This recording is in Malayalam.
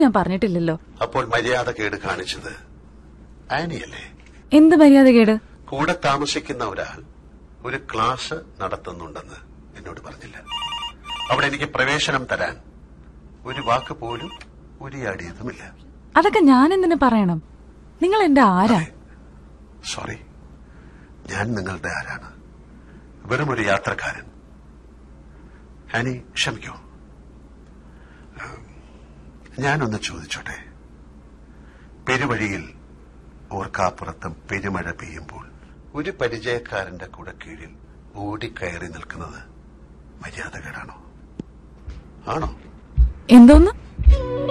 ഞാൻ പറഞ്ഞിട്ടില്ലല്ലോ അപ്പോൾ മര്യാദ കേട് കാണിച്ചത് ആനിയല്ലേ എന്ത് മര്യാദകേട് കൂടെ താമസിക്കുന്ന ഒരാൾ ഒരു ക്ലാസ് നടത്തുന്നുണ്ടെന്ന് എന്നോട് പറഞ്ഞില്ല അവിടെ എനിക്ക് പ്രവേശനം തരാൻ ഒരു വാക്ക് പോലും ഉരിയാടിയതുമില്ല അതൊക്കെ ഞാൻ എന്തിനു പറയണം നിങ്ങൾ എന്റെ ആരാ സോറി ഞാൻ നിങ്ങളുടെ ആരാണ് വെറും ഒരു യാത്രക്കാരൻ ആനി ക്ഷമിക്കൂ ഉം, ഞാനൊന്ന് ചോദിച്ചോട്ടെ പെരുവഴിയിൽ ഓർക്കാപ്പുറത്തും പെരുമഴ പെയ്യുമ്പോൾ ഒരു പരിചയക്കാരന്റെ കൂടെ കീഴിൽ ഓടിക്കയറി നിൽക്കുന്നത് മര്യാദകേടാണോ ആണോ എന്തോന്ന്